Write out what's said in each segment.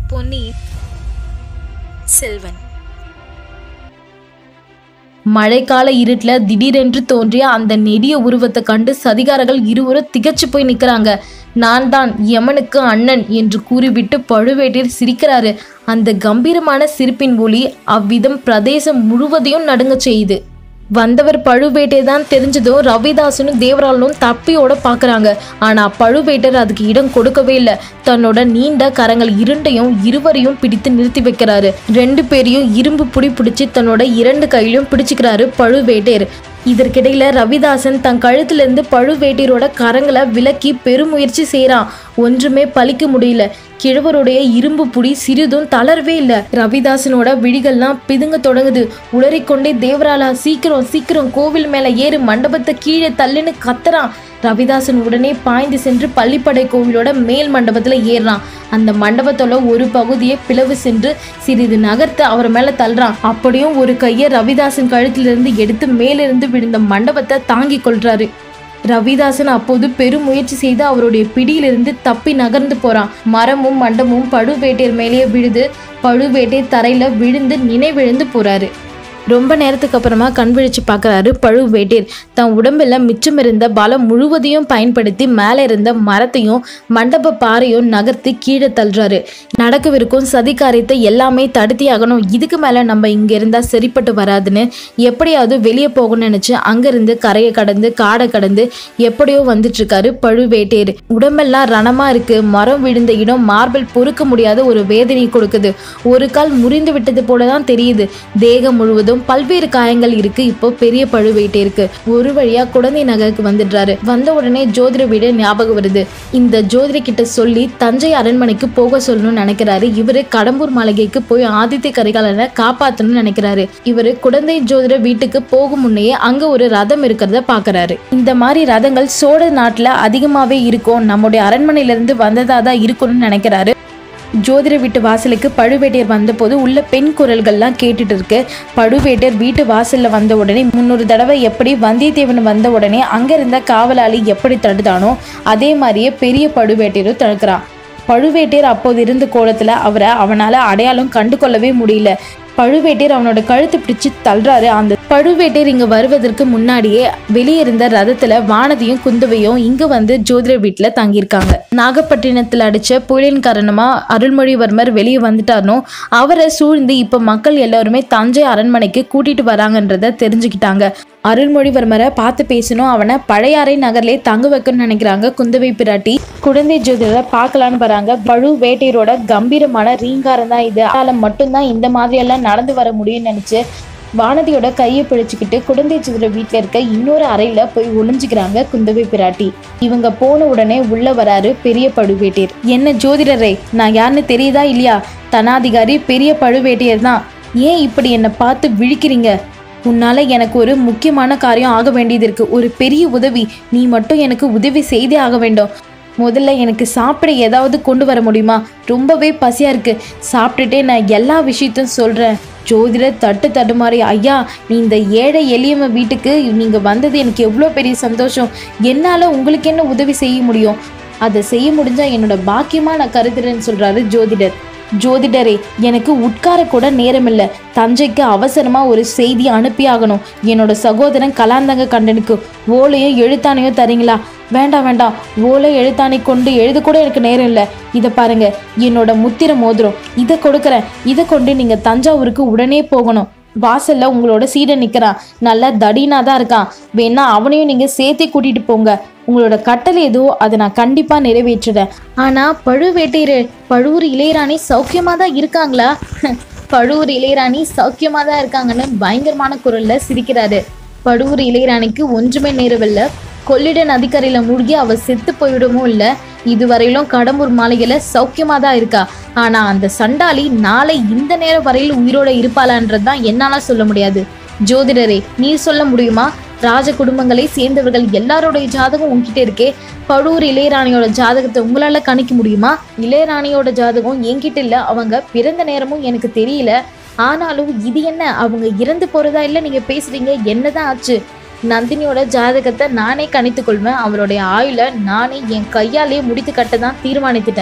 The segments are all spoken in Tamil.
பொன்னி செல்வன் மழைக்கால இருட்டுல திடீரென்று தோன்றிய அந்த நெடிய உருவத்தை கண்டு சதிகாரர்கள் இருவரும் திகச்சு போய் நிக்கிறாங்க நான் தான் யமனுக்கு அண்ணன் என்று கூறிவிட்டு பழுவேட்டீர் சிரிக்கிறாரு அந்த கம்பீரமான சிரிப்பின் ஒளி அவ்விதம் பிரதேசம் முழுவதையும் நடுங்கச் செய்யுது வந்தவர் பழுவேட்டை தான் தெரிஞ்சதும் ரவிதாசனும் தேவராளனும் தப்பியோட பார்க்கறாங்க ஆனா பழுவேட்டர் அதுக்கு இடம் கொடுக்கவே இல்லை தன்னோட நீண்ட கரங்கள் இரண்டையும் இருவரையும் பிடித்து நிறுத்தி வைக்கிறாரு ரெண்டு பேரையும் இரும்பு புடி பிடிச்சு தன்னோட இரண்டு கையிலும் பிடிச்சுக்கிறாரு பழுவேட்டர் இதற்கிடையில ரவிதாசன் தன் கழுத்திலிருந்து பழுவேட்டரோட கரங்களை விலக்கி பெருமுயற்சி செய்றான் ஒன்றுமே பலிக்க முடியல கிழவருடைய இரும்பு புடி சிறிதும் தளரவே இல்லை ரவிதாசனோட விழிகள்லாம் பிதுங்க தொடங்குது உளறிக்கொண்டே தேவராலா சீக்கிரம் சீக்கிரம் கோவில் மேல ஏறு மண்டபத்தை கீழே தள்ளுன்னு கத்துறான் ரவிதாசன் உடனே பாய்ந்து சென்று பள்ளிப்படை கோவிலோட மேல் மண்டபத்துல ஏறுறான் அந்த மண்டபத்தோட ஒரு பகுதியை பிளவு சென்று சிறிது நகர்த்து அவர் மேல தள்ளுறான் அப்படியும் ஒரு கையை ரவிதாசன் கழுத்திலிருந்து எடுத்து மேலிருந்து விழுந்த மண்டபத்தை தாங்கி கொள்றாரு ரவிதாசன் அப்போது பெரும் முயற்சி செய்து அவருடைய பிடியிலிருந்து தப்பி நகர்ந்து போறான் மரமும் மண்டமும் பழுவேட்டையர் மேலேயே விழுது பழுவேட்டையர் தரையில விழுந்து நினைவிழுந்து போறாரு ரொம்ப நேரத்துக்கு அப்புறமா கண் விழிச்சு பார்க்கறாரு பழுவேட்டீர் தன் உடம்புல மிச்சமிருந்த பலம் முழுவதையும் பயன்படுத்தி மேலே இருந்த மரத்தையும் மண்டப பாறையும் நகர்த்தி கீழே தள்ளுறாரு நடக்கவிருக்கும் சதிகாரியத்தை எல்லாமே தடுத்தி ஆகணும் இதுக்கு மேலே நம்ம இங்க இருந்தா சரிப்பட்டு வராதுன்னு எப்படியாவது வெளியே போகணும்னு நினைச்சு அங்கிருந்து கரையை கடந்து காடை கடந்து எப்படியோ வந்துட்டு இருக்காரு பழுவேட்டேர் உடம்பெல்லாம் ரணமா இருக்கு மரம் விழுந்த இடம் மார்பிள் பொறுக்க முடியாத ஒரு வேதனை கொடுக்குது ஒரு கால் முறிந்து விட்டது போல தான் தெரியுது தேகம் முழுவதும் பல்வேறு காயங்கள் இருக்கு இப்போ பெரிய பழுவேட்டே இருக்கு ஒரு வழியா குழந்தை நகருக்கு வந்துடுறாரு வந்த உடனே ஜோதிட வீடு ஞாபகம் வருது இந்த ஜோதிட கிட்ட சொல்லி தஞ்சை அரண்மனைக்கு போக சொல்லணும்னு நினைக்கிறாரு இவரு கடம்பூர் மாளிகைக்கு போய் ஆதித்ய கரிகாலனை காப்பாத்தணும்னு நினைக்கிறாரு இவரு குழந்தை ஜோதிட வீட்டுக்கு போகும் முன்னையே அங்க ஒரு ரதம் இருக்கிறத பாக்குறாரு இந்த மாதிரி ரதங்கள் சோழ நாட்டுல அதிகமாவே இருக்கும் நம்முடைய அரண்மனையில இருந்து வந்ததா தான் இருக்கணும்னு நினைக்கிறாரு ஜோதிட வீட்டு வாசலுக்கு பழுவேட்டையர் வந்தபோது உள்ள பெண் குரல்கள்லாம் கேட்டுட்டு இருக்கு பழுவேட்டையர் வீட்டு வாசல்ல வந்த உடனே முன்னொரு தடவை எப்படி வந்தியத்தேவன் வந்த உடனே அங்க இருந்த காவலாளி எப்படி தடுத்தானோ அதே மாதிரியே பெரிய பழுவேட்டையரும் தடுக்கிறான் பழுவேட்டையர் அப்போது இருந்த கோலத்துல அவரை அவனால அடையாளம் கண்டு கொள்ளவே முடியல பழுவேட்டையர் அவனோட கழுத்து பிடிச்சு தள்ளுறாரு அந்த பழுவேட்டையர் இங்க வருவதற்கு முன்னாடியே வெளியே இருந்த ரதத்துல வானதியும் குந்தவையும் இங்க வந்து ஜோதிட வீட்டுல தங்கியிருக்காங்க நாகப்பட்டினத்துல அடிச்ச புயலின் காரணமா அருள்மொழிவர்மர் வெளியே வந்துட்டாருனோ அவரை சூழ்ந்து இப்ப மக்கள் எல்லாருமே தஞ்சை அரண்மனைக்கு கூட்டிட்டு வராங்கன்றத தெரிஞ்சுக்கிட்டாங்க அருள்மொழிவர்மரை பார்த்து பேசணும் அவனை பழையாறை நகர்லயே தங்க வைக்கணும்னு நினைக்கிறாங்க குந்தவை பிராட்டி குழந்தை ஜோதிடரை பார்க்கலான்னு வராங்க பழு வேட்டையரோட கம்பீரமான ரீங்காரம் தான் இது அதனால மட்டும்தான் இந்த மாதிரி எல்லாம் நடந்து வர முடியும்னு நினைச்சு வானதியோட கையை பிடிச்சுக்கிட்டு குழந்தை ஜோதிட வீட்டில் இருக்க இன்னொரு அறையில போய் ஒளிஞ்சுக்கிறாங்க குந்தவை பிராட்டி இவங்க போன உடனே உள்ள வராரு பெரிய பழுவேட்டையர் என்ன ஜோதிடரே நான் யாருன்னு தெரியுதா இல்லையா தனாதிகாரி பெரிய பழுவேட்டையர் தான் ஏன் இப்படி என்னை பார்த்து விழிக்கிறீங்க உன்னால எனக்கு ஒரு முக்கியமான காரியம் ஆக வேண்டியது இருக்கு ஒரு பெரிய உதவி நீ மட்டும் எனக்கு உதவி செய்தே ஆக வேண்டும் முதல்ல எனக்கு சாப்பிட ஏதாவது கொண்டு வர முடியுமா ரொம்பவே பசியா இருக்கு சாப்பிட்டுட்டே நான் எல்லா விஷயத்தையும் சொல்றேன் ஜோதிடர் தட்டு தடுமாறி ஐயா நீ இந்த ஏழை எளியவ வீட்டுக்கு நீங்க வந்தது எனக்கு எவ்வளோ பெரிய சந்தோஷம் என்னால உங்களுக்கு என்ன உதவி செய்ய முடியும் அதை செய்ய முடிஞ்சா என்னோட பாக்கியமா நான் கருதுறேன்னு சொல்றாரு ஜோதிடர் ஜோதிடரே எனக்கு உட்கார கூட நேரமில்லை தஞ்சைக்கு அவசரமா ஒரு செய்தி அனுப்பி ஆகணும் என்னோட சகோதரன் கலாந்தங்க கண்டனுக்கு ஓலையும் எழுத்தானையும் தரீங்களா வேண்டாம் வேண்டாம் ஓலை எழுத்தாணி கொண்டு எழுத கூட எனக்கு நேரம் இல்லை இதை பாருங்க என்னோட முத்திர மோதிரம் இதை கொடுக்குறேன் இதை கொண்டு நீங்க தஞ்சாவூருக்கு உடனே போகணும் வாசல்ல உங்களோட சீடன் நிக்கிறான் நல்லா தடினா தான் இருக்கான் வேணா அவனையும் நீங்க சேர்த்தே கூட்டிட்டு போங்க உங்களோட கட்டளை ஏதோ அதை நான் கண்டிப்பா நிறைவேற்றுறேன் ஆனா பழுவேட்டையர் பழுவூர் இளையராணி சௌக்கியமா தான் இருக்காங்களா பழுவூர் இளையராணி சௌக்கியமா தான் இருக்காங்கன்னு பயங்கரமான குரல்ல சிரிக்கிறாரு பழுவூர் இளையராணிக்கு ஒன்றுமே நேரவில்லை கொள்ளிட நதிக்கரையில மூழ்கி அவ செத்து போயிடவும் இல்ல இதுவரையிலும் கடம்பூர் மாளிகையில சௌக்கியமா தான் இருக்கா ஆனா அந்த சண்டாளி நாளை இந்த நேரம் வரையில் உயிரோட இருப்பாளான்றது தான் என்னால சொல்ல முடியாது ஜோதிடரே நீர் சொல்ல முடியுமா ராஜ குடும்பங்களை சேர்ந்தவர்கள் எல்லாரோடைய ஜாதகம் உங்ககிட்ட இருக்கே பழுவூர் இளையராணியோட ஜாதகத்தை உங்களால கணிக்க முடியுமா இளையராணியோட ஜாதகம் என்கிட்ட இல்ல அவங்க பிறந்த நேரமும் எனக்கு தெரியல ஆனாலும் இது என்ன அவங்க இறந்து போறதா இல்ல நீங்க பேசுறீங்க என்னதான் ஆச்சு நந்தினியோட ஜாதகத்தை நானே கணித்துக் கொள்வேன் அவருடைய ஆயுள நானே என் கையாலேயே முடித்து கட்ட தான் தீர்மானித்துட்டேன்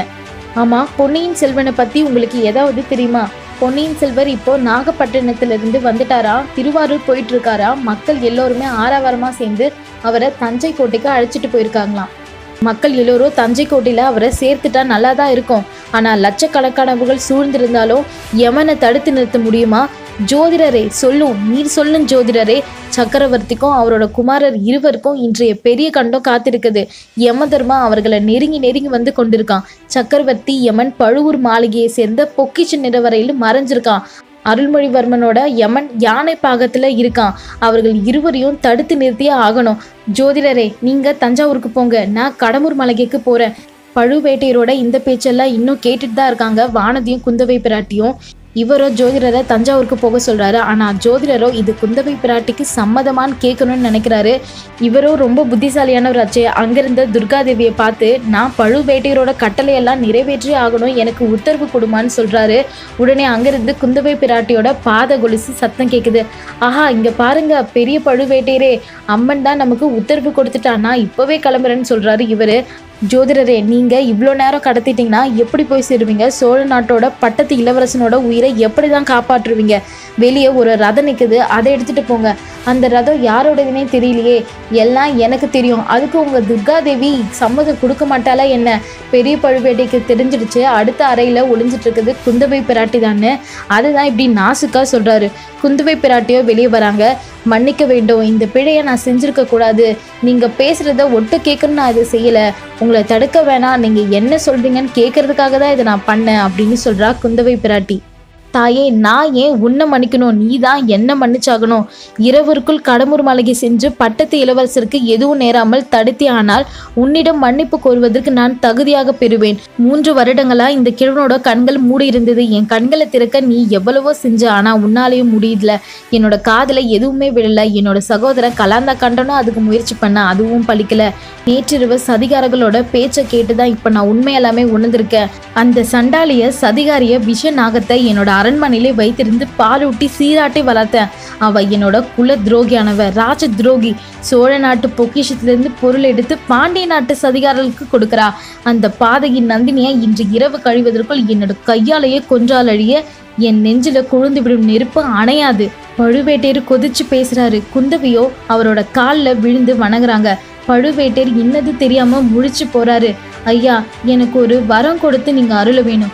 ஆமாம் பொன்னியின் செல்வனை பற்றி உங்களுக்கு ஏதாவது தெரியுமா பொன்னியின் செல்வர் இப்போ நாகப்பட்டினத்திலிருந்து வந்துட்டாரா திருவாரூர் போயிட்டு இருக்காரா மக்கள் எல்லோருமே ஆரவாரமாக சேர்ந்து அவரை தஞ்சை கோட்டைக்கு அழைச்சிட்டு போயிருக்காங்களாம் மக்கள் எல்லோரும் தஞ்சை கோட்டையில் அவரை சேர்த்துட்டா நல்லா தான் இருக்கும் ஆனால் லட்சக்கணக்கானவர்கள் சூழ்ந்திருந்தாலும் யமனை தடுத்து நிறுத்த முடியுமா ஜோதிடரே சொல்லும் நீர் சொல்லும் ஜோதிடரே சக்கரவர்த்திக்கும் அவரோட குமாரர் இருவருக்கும் இன்றைய பெரிய கண்டம் காத்திருக்குது யமதர்மா அவர்களை நெருங்கி நெருங்கி வந்து கொண்டிருக்கான் சக்கரவர்த்தி யமன் பழுவூர் மாளிகையை சேர்ந்த பொக்கிஷ நிறவரையில் மறைஞ்சிருக்கான் அருள்மொழிவர்மனோட யமன் யானை பாகத்துல இருக்கான் அவர்கள் இருவரையும் தடுத்து நிறுத்தியே ஆகணும் ஜோதிடரே நீங்க தஞ்சாவூருக்கு போங்க நான் கடம்பூர் மலைகைக்கு போறேன் பழுவேட்டையரோட இந்த பேச்செல்லாம் இன்னும் கேட்டுட்டு தான் இருக்காங்க வானதியும் குந்தவை பிராட்டியும் இவரோ ஜோதிடரை தஞ்சாவூருக்கு போக சொல்றாரு ஆனா ஜோதிடரோ இது குந்தவை பிராட்டிக்கு சம்மதமான்னு கேட்கணும்னு நினைக்கிறாரு இவரோ ரொம்ப புத்திசாலியானவராச்சே அங்கிருந்த துர்காதேவியை பார்த்து நான் பழுவேட்டையரோட கட்டளையெல்லாம் நிறைவேற்றி ஆகணும் எனக்கு உத்தரவு கொடுமான்னு சொல்றாரு உடனே அங்கிருந்து குந்தவை பிராட்டியோட பாத கொலுசு சத்தம் கேட்குது ஆஹா இங்க பாருங்க பெரிய பழுவேட்டையரே அம்மன் தான் நமக்கு உத்தரவு கொடுத்துட்டா நான் இப்பவே கிளம்புறேன்னு சொல்றாரு இவரு ஜோதிடரே நீங்க இவ்வளோ நேரம் கடத்திட்டீங்கன்னா எப்படி போய் சேருவீங்க சோழ நாட்டோட பட்டத்து இளவரசனோட உயிரை எப்படி தான் காப்பாற்றுவீங்க வெளியே ஒரு ரதம் நிற்குது அதை எடுத்துட்டு போங்க அந்த ரதம் யாரோடதுனே தெரியலையே எல்லாம் எனக்கு தெரியும் அதுக்கு உங்க துர்காதேவி சம்மதம் கொடுக்க மாட்டாளா என்ன பெரிய பழுவேட்டைக்கு தெரிஞ்சிடுச்சு அடுத்த அறையில ஒளிஞ்சிட்டு இருக்குது குந்தவை பிராட்டி தானே அதுதான் இப்படி நாசுக்கா சொல்றாரு குந்தவை பிராட்டியோ வெளியே வராங்க மன்னிக்க வேண்டும் இந்த பிழையை நான் செஞ்சிருக்க கூடாது நீங்க பேசுறத ஒட்டு கேட்கணும்னு நான் இதை செய்யல உங்களை தடுக்க வேணாம் நீங்க என்ன சொல்றீங்கன்னு கேட்கறதுக்காக தான் இதை நான் பண்ணேன் அப்படின்னு சொல்றா குந்தவை பிராட்டி தாயே நான் ஏன் உன்னை மன்னிக்கணும் நீ தான் என்ன மன்னிச்சாகணும் இரவிற்குள் கடம்பூர் மாளிகை சென்று பட்டத்து இளவரசருக்கு எதுவும் நேராமல் தடுத்தே ஆனால் உன்னிடம் மன்னிப்பு கோருவதற்கு நான் தகுதியாக பெறுவேன் மூன்று வருடங்களா இந்த கிழவனோட கண்கள் மூடி இருந்தது என் கண்களை திறக்க நீ எவ்வளவோ செஞ்ச ஆனா உன்னாலேயும் முடியல என்னோட காதுல எதுவுமே விழல என்னோட சகோதரன் கலாந்தா கண்டனும் அதுக்கு முயற்சி பண்ண அதுவும் பலிக்கல நேற்றிரவு சதிகாரர்களோட பேச்சை கேட்டுதான் இப்ப நான் உண்மை எல்லாமே உணர்ந்திருக்கேன் அந்த சண்டாளிய சதிகாரிய விஷ நாகத்தை என்னோட அரண்மனையிலே வைத்திருந்து பாலூட்டி சீராட்டி வளர்த்தேன் அவ என்னோட குல துரோகியானவ ராஜ துரோகி சோழ நாட்டு பொக்கிஷத்திலிருந்து பொருள் எடுத்து பாண்டிய நாட்டு சதிகாரர்களுக்கு கொடுக்கறா அந்த பாதையின் நந்தினியை இன்று இரவு கழிவதற்குள் என்னோட கையாலேயே கொன்றால் அழிய என் நெஞ்சில கொழுந்து விடும் நெருப்பு அணையாது பழுவேட்டையர் கொதிச்சு பேசுறாரு குந்தவியோ அவரோட காலில் விழுந்து வணங்குறாங்க பழுவேட்டையர் இன்னது தெரியாம முழிச்சு போறாரு ஐயா எனக்கு ஒரு வரம் கொடுத்து நீங்க அருள வேணும்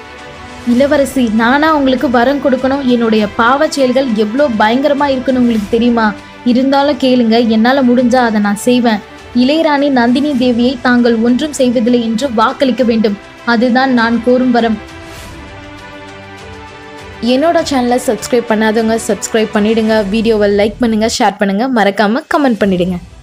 இளவரசி நானா உங்களுக்கு வரம் கொடுக்கணும் என்னுடைய பாவச் செயல்கள் எவ்வளோ பயங்கரமா இருக்குன்னு உங்களுக்கு தெரியுமா இருந்தாலும் கேளுங்க என்னால முடிஞ்சா அதை நான் செய்வேன் இளையராணி நந்தினி தேவியை தாங்கள் ஒன்றும் செய்வதில்லை என்று வாக்களிக்க வேண்டும் அதுதான் நான் கோரும் வரம் என்னோட சேனலை சப்ஸ்கிரைப் பண்ணாதவங்க சப்ஸ்கிரைப் பண்ணிடுங்க வீடியோவை லைக் பண்ணுங்க ஷேர் பண்ணுங்க மறக்காம கமெண்ட் பண்ணிடுங்க